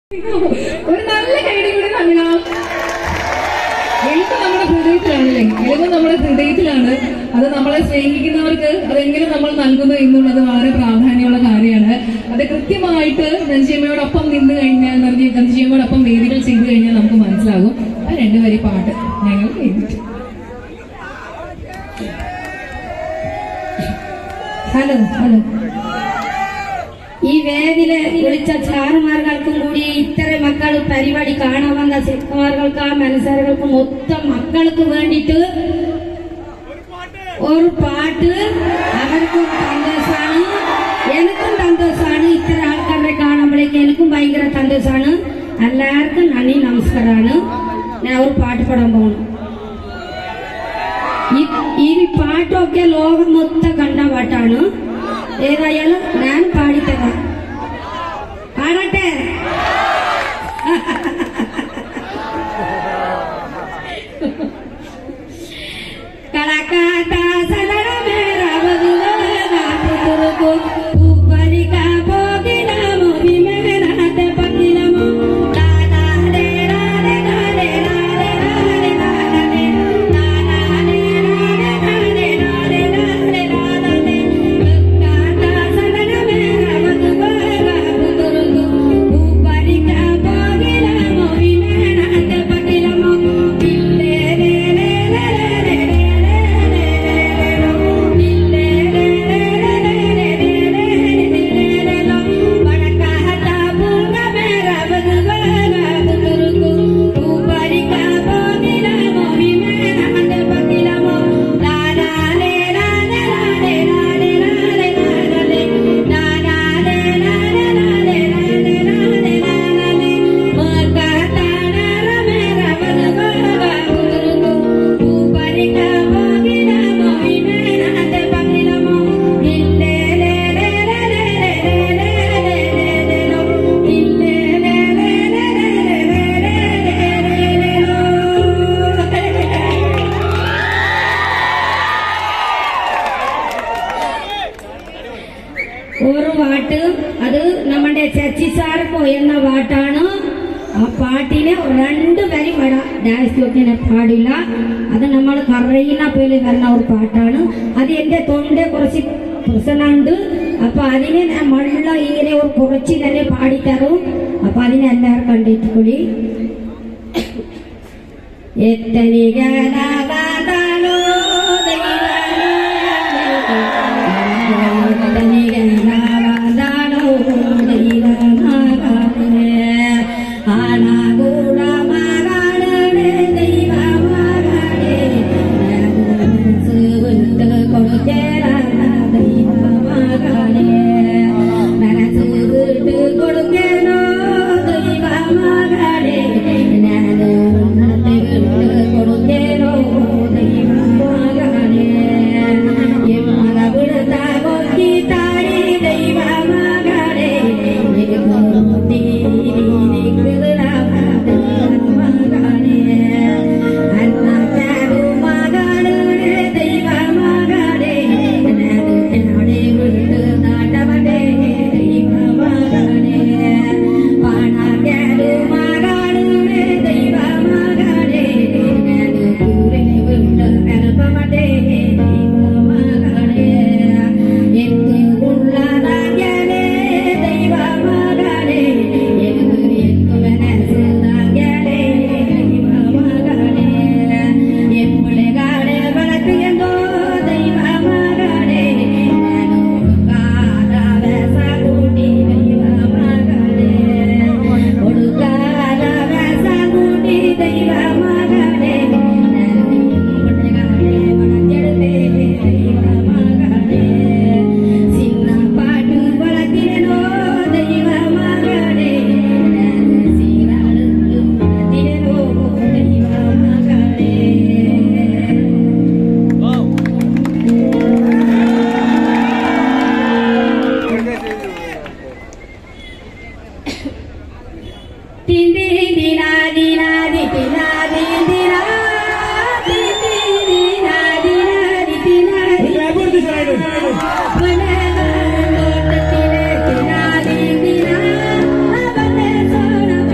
ഒരു നല്ല കൈഡി കൂടി നൽകാം എഴുത്ത് നമ്മുടെ ഹൃദയത്തിലാണല്ലേ എഴുത്ത് നമ്മുടെ ഹൃദയത്തിലാണ് അത് നമ്മളെ സ്നേഹിക്കുന്നവർക്ക് അതെങ്ങനെ നമ്മൾ നൽകുന്നു എന്നുള്ളത് വളരെ പ്രാധാന്യമുള്ള കാര്യമാണ് അത് കൃത്യമായിട്ട് നഞ്ചിയമ്മയോടൊപ്പം നിന്ന് കഴിഞ്ഞാൽ നഞ്ചിയമ്മയോടൊപ്പം വേദികൾ ചെയ്തു കഴിഞ്ഞാൽ നമുക്ക് മനസ്സിലാകും ആ രണ്ടുപേരി പാട്ട് ഞങ്ങൾ എഴുതിട്ടു ഹലോ ഹലോ ഈ വേദിയില് വിളിച്ച ചാറുമാർക്കും കൂടി ഇത്ര മക്കൾ പരിപാടി കാണാൻ വന്ന ചെക്കന്മാർക്ക് മനസ്സാറുകൾക്ക് മൊത്തം മക്കൾക്ക് വേണ്ടിയിട്ട് ഒരു പാട്ട് അവർക്കും സന്തോഷമാണ് എനിക്കും സന്തോഷമാണ് ഇത്ര ആൾക്കാരെ കാണുമ്പോഴേക്ക് എനിക്കും ഭയങ്കര സന്തോഷമാണ് എല്ലാവർക്കും നന്ദി നമസ്കാരമാണ് ഞാൻ ഒരു പാട്ട് പാടാൻ പോകണം ഈ- ഈ പാട്ടൊക്കെ ലോകം മൊത്തം കണ്ട പാട്ടാണ് ഏതായാലും ഞാൻ പാടിത്തരാം പാടട്ടെ കളക്കാത്ത സദനമേറവതുവനാട്ടുതുറുക്കു ഉപ്പരിക പോകിലമോ വിമേനാത്തെ പങ്കിലമോ നാനാനേ നാനേ നാനേ നാനേ നാനേ നാനേ നാനാനേ നാനേ നാനേ നാനേ നാനേ കളക്കാത്ത സദനമേറവതുവനാട്ടുതുറുക്കു ഉപ്പരിക പോകിലമോ വിമേനാത്തെ പങ്കിലമോ ഇല്ലേ ലേ ലേ ലേ ലേ ഒരു പാട്ട് അത് നമ്മുടെ ചച്ചി സാർക്ക് എന്ന പാട്ടാണ് ആ പാട്ടിന് രണ്ട് വരി പാടാം ഡാൻസ് നോക്കിനെ പാടില്ല അത് നമ്മൾ കറയുന്ന പോലെ വരുന്ന ഒരു പാട്ടാണ് അത് എന്റെ തൊണ്ട കുറച്ച് പ്രശ്നമുണ്ട് അപ്പൊ അതിനെ ഞാൻ മള്ള ഇങ്ങനെ ഒരു കുറച്ച് തന്നെ പാടിത്തരും അപ്പൊ അതിനെ എല്ലാവരും കണ്ടിട്ടുകൂടി എത്തനികനാകാതാണോ എത്തനികനാകാതാണോ ദൈവമാകാണേ ആനാകൂടമാകാണേ ദൈവമാകാണേ മനസ്സ് വിട്ട് കൊടുക്കേറാണ് ദൈവമാകാണേ മനസ്സ് വിട്ട് കൊടുക്കേണോ ദൈവമാകാണേ ഞാൻ ഉന്നത്തെ വിട്ട് കൊടുക്കേണോ ദൈവമാകാണേ എമ്മക വിടുത്ത കൊത്തി താടി ദൈവമാകാണേ നികുത്തി ദൈവമാകാണേ അന്ന ചാടുമാകാണേ ദൈവമാകാണേ നാടെ വിട്ട് നാട്ടവടേ ദൈവമാകാണേ പാണാകാടുമാകാണേ ദൈവമാകാണേ കൂറിനെ വിട്ട് കൽപ്പമടേ ദൈവമാകാണേ എന്ത് ഉള്ളതാകണേ ദൈവമാകാണേ എന്ത് എന്തു മനസ്സിലാകണേ ദൈവമാകാണേ എപ്പോഴാണ് വളർത്തി എന്തോ ദൈവമാകാണേ കൊടുക്കാതെ കൂട്ടി ദൈവമാകാണേ കൊടുക്കാതെ കൂട്ടി ദൈവമാകാണേ വളർത്തിയെടുത്തേ ദൈവമാകാണേ ചിന്ന പാട്ട് വളർത്തിനോ ദൈവമാകാണേ സീരാളും വളർത്തിനോ ദൈവമാകാണേ Tindi dina dina di dina di dina di dina dina di dina di മനോട്ടത്തിലെ ദിനാ di dina അവനെ സോന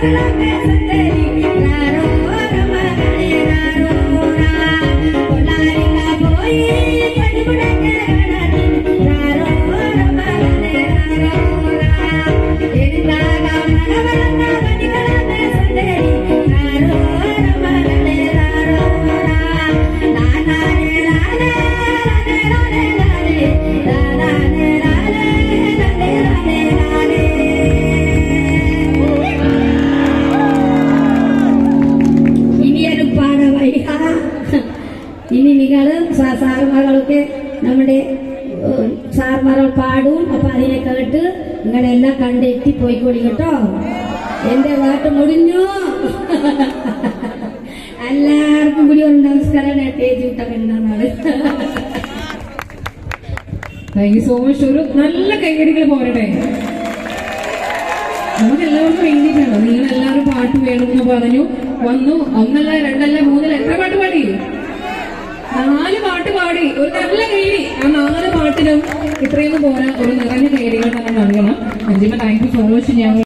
ഇനിയൊരു പാഠമായി ഇനി നിങ്ങൾ സാറുമാരൊക്കെ നമ്മുടെ ഏഹ്, സാറുമാരൾ പാടും അപ്പൊ അതിനെ കേട്ട് നിങ്ങളെല്ലാം കണ്ട് എത്തിപ്പോയിക്കോളി കേട്ടോ എന്റെ പാട്ട് മുടിഞ്ഞു എല്ലാവർക്കും കൂടി ഒരു നമസ്കാരം ഞാൻ തേജ് വിട്ട പെണ്ണാണ് താങ്ക് യു സോ മച്ച് ഒരു നല്ല കൈയടികൾ പോരട്ടെ നമുക്ക് എല്ലാവർക്കും വേണ്ടിയിട്ടാണ് നിങ്ങൾ എല്ലാവരും പാട്ട് വേണമെന്ന് പറഞ്ഞു വന്നു ഒന്നല്ല രണ്ടല്ല മൂന്നല്ല എത്ര പാട്ട് പാടി നാല് പാട്ട് പാടി ഒരു നല്ല കൈയടി ആ നാല് പാട്ടിനും ഇത്രയൊന്നും പോരാ ഒരു നിറഞ്ഞ കൈയടികൾ തന്നെ നൽകണം Anjima thank you so much ഞാൻ